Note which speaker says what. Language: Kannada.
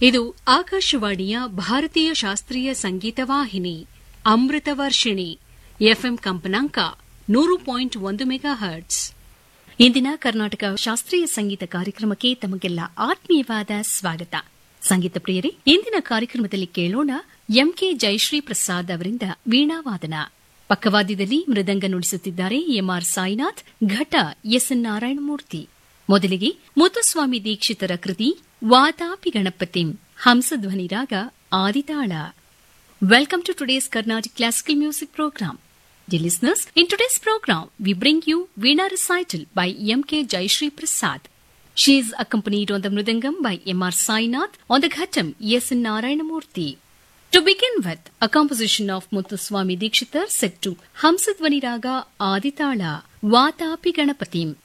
Speaker 1: ಇದು ಆಕಾಶವಾಣಿಯ ಭಾರತೀಯ ಶಾಸ್ತ್ರೀಯ ಸಂಗೀತ ವಾಹಿನಿ ಅಮೃತ ವರ್ಷಿಣಿ ಎಫ್ಎಂ ಕಂಪನಾಂಕ ನೂರು ಪಾಯಿಂಟ್ ಒಂದು ಮೆಗಾ ಹರ್ಟ್ಸ್ ಇಂದಿನ ಕರ್ನಾಟಕ ಶಾಸ್ತ್ರೀಯ ಸಂಗೀತ ಕಾರ್ಯಕ್ರಮಕ್ಕೆ ತಮಗೆಲ್ಲ ಆತ್ಮೀಯವಾದ ಸ್ವಾಗತ ಸಂಗೀತ ಪ್ರಿಯರೇ ಇಂದಿನ ಕಾರ್ಯಕ್ರಮದಲ್ಲಿ ಕೇಳೋಣ ಎಂಕೆ ಜಯಶ್ರೀ ಪ್ರಸಾದ್ ಅವರಿಂದ ವೀಣಾವಾದನ ಪಕ್ಕವಾದ್ಯದಲ್ಲಿ ಮೃದಂಗ ನುಡಿಸುತ್ತಿದ್ದಾರೆ ಎಂಆರ್ ಸಾಯಿನಾಥ್ ಘಟ ಎಸ್ಎನ್ ನಾರಾಯಣಮೂರ್ತಿ ಮೊದಲಿಗೆ ಮುತ್ತುಸ್ವಾಮಿ ದೀಕ್ಷಿತರ ಕೃತಿ ವಾತಾಪಿ ಗಣಪತಿಂ ಹಂಸಧ್ವನಿ ರಾಗ ಆದಿತಾಳ Welcome to today's Carnatic Classical Music Program. Dear listeners, in today's program, we bring you Veena Recital by M.K. Jayashri Prasad. She is accompanied on the Mridangam by M.R. Sainath, on the Ghatam, S. N. Narayanamurthy. To begin with, a composition of Muthuswami Dikshitar set to Hamsadvani Raga Aditala, Vatapi Ganapatim,